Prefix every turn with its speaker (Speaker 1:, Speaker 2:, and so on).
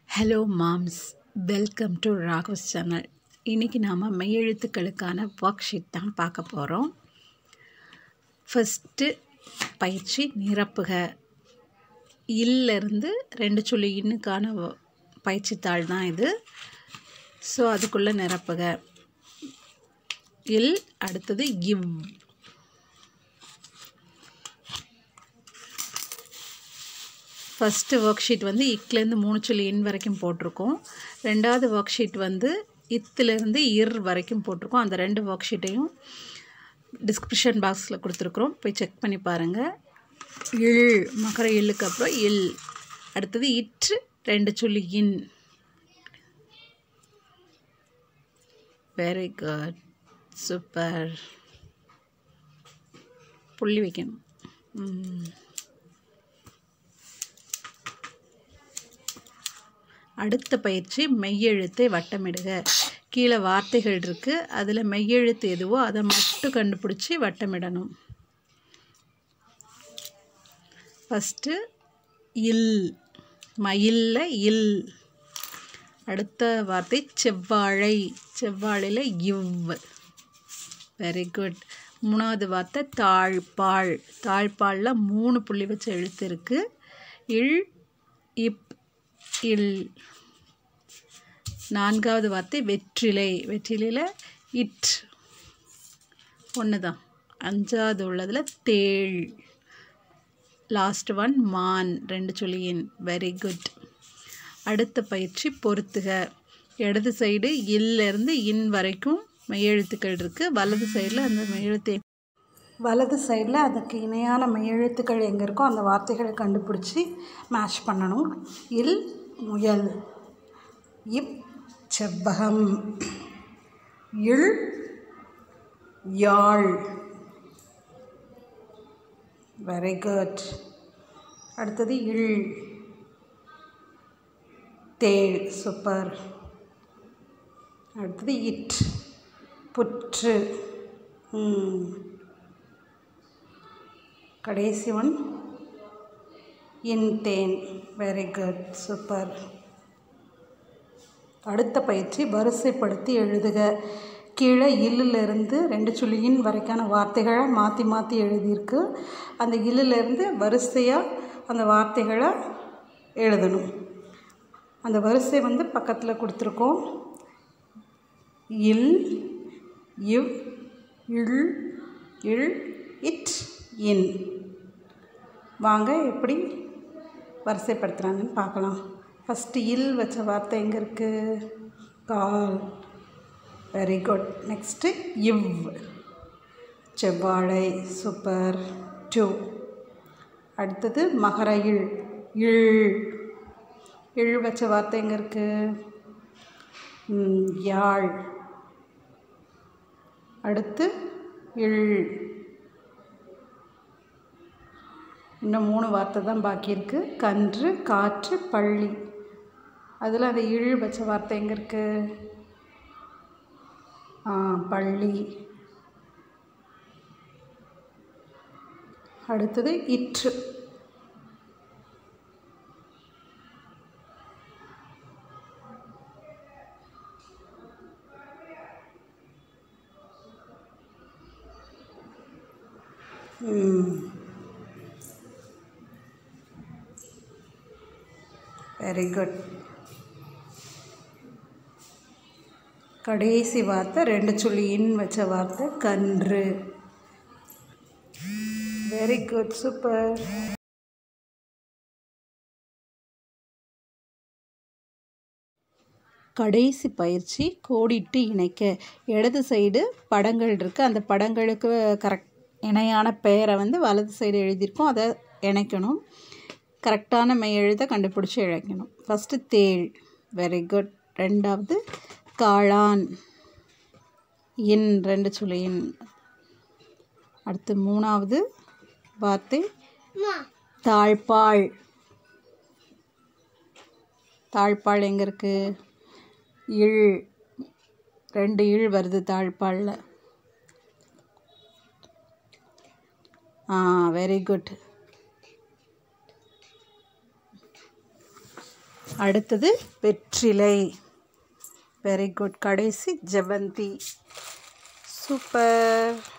Speaker 1: Hello மாம்ஸ் welcome to Raghav's channel இன்றைக்கி நாம் மெய்யெழுத்துக்களுக்கான ஒர்க் ஷீட் தான் பார்க்க போகிறோம் ஃபஸ்ட்டு பயிற்சி நிரப்புக இல்லிருந்து ரெண்டு சொல்லி இன்னுக்கான வ- பயிற்சித்தாள் தான் இது ஸோ அதுக்குள்ளே நிரப்புக இல் அடுத்தது இவ் ஃபஸ்ட்டு ஒர்க் ஷீட் வந்து இக்லேருந்து மூணு சொல்லி இன் வரைக்கும் போட்டிருக்கோம் ரெண்டாவது ஒர்க் ஷீட் வந்து இத்துலேருந்து இர் வரைக்கும் போட்டிருக்கோம் அந்த ரெண்டு ஒர்க் ஷீட்டையும் டிஸ்கிரிப்ஷன் பாக்ஸில் கொடுத்துருக்குறோம் போய் செக் பண்ணி பாருங்கள் இல் மகர இல்லுக்கு அப்புறம் இல் அடுத்தது இற்று ரெண்டு சொல்லி இன் வெரி குட் சூப்பர் புள்ளி வைக்கணும் ம். அடுத்த பயிற்சி மெய்யெழுத்தை வட்டமிடுக கீழே வார்த்தைகள் இருக்குது அதில் மெய்யெழுத்து எதுவோ அதை மட்டும் கண்டுபிடிச்சி வட்டமிடணும் ஃபஸ்ட்டு இல் மயில்ல இல் அடுத்த வார்த்தை செவ்வாழை செவ்வாழையில் இவ் வெரி குட் மூணாவது வார்த்தை தாழ்பாள் தாழ்பாளில் மூணு புள்ளி வச்ச எழுத்து இருக்குது இல் இப் இல் நான்காவது வார்த்தை வெற்றிலை வெற்றிலையில் இட் ஒன்று தான் அஞ்சாவது உள்ளதில் தேள் லாஸ்ட் ஒன் மான் ரெண்டு சொல்லியின் வெரி குட் அடுத்த பயிற்சி பொறுத்துக இடது சைடு இருந்து இன் வரைக்கும் மெய்யெழுத்துக்கள் இருக்குது வலது சைடில் அந்த மெய்யெழுத்தை வலது சைடில் அதுக்கு இணையான மெய்யெழுத்துக்கள் எங்கே இருக்கோ அந்த வார்த்தைகளை கண்டுபிடிச்சி மேட்ச் பண்ணணும் இல் முயல் இப் செவ்வகம் இல் யாழ் வெரி குட் அடுத்தது இல் தேள் சூப்பர் அடுத்தது இட் புற்று ம் கடைசி ஒன் இன்டேன் வெரி குட் சூப்பர் அடுத்த பயிற்சி வரிசைப்படுத்தி எழுதுக கீழே இல்லிலிருந்து ரெண்டு சுழியின் வரைக்கான வார்த்தைகளை மாற்றி மாற்றி எழுதியிருக்கு அந்த இல்லிலிருந்து வரிசையாக அந்த வார்த்தைகளை எழுதணும் அந்த வரிசை வந்து பக்கத்தில் கொடுத்துருக்கோம் இல் இவ் இல் இல் இட் இன் வாங்க எப்படி வரிசைப்படுத்துகிறாங்கன்னு பார்க்கலாம் ஃபஸ்ட்டு இல் வச்ச வார்த்தை எங்கே இருக்குது கால் வெரி குட் நெக்ஸ்ட்டு இவ் செவ்வாழை சூப்பர் டூ அடுத்தது மகர இல் இல் இல் வச்ச வார்த்தை எங்கே இருக்குது ம், யாழ் அடுத்து இல் இன்னும் மூணு வார்த்தை தான் பாக்கி இருக்குது கன்று காற்று பள்ளி அதில் அந்த இழு வச்ச வார்த்தை எங்கே இருக்குது ஆ பள்ளி அடுத்தது இற்று ம் வெரி குட் கடைசி வார்த்தை ரெண்டு சொல்லி இன் வச்ச வார்த்தை கன்று வெரி குட் சூப்பர் கடைசி பயிற்சி கோடிட்டு இணைக்க இடது சைடு படங்கள் இருக்குது அந்த படங்களுக்கு கரெக்ட் இணையான பெயரை வந்து வலது சைடு எழுதியிருக்கோம் அதை இணைக்கணும் கரெக்டான மெய் எழுத கண்டுபிடிச்சி இழைக்கணும் ஃபஸ்ட்டு தேள் வெரி குட் ரெண்டாவது காளான் இன் ரெண்டு சொல்லி இன் அடுத்து மூணாவது வார்த்தை தாழ்பாள் தாழ்பாள் எங்கே இருக்குது இழ் ரெண்டு இழ் வருது தாழ்பாளில் ஆ வெரி குட் அடுத்தது வெற்றிலை வெரி குட் கடைசி ஜெவந்தி சூப்பர்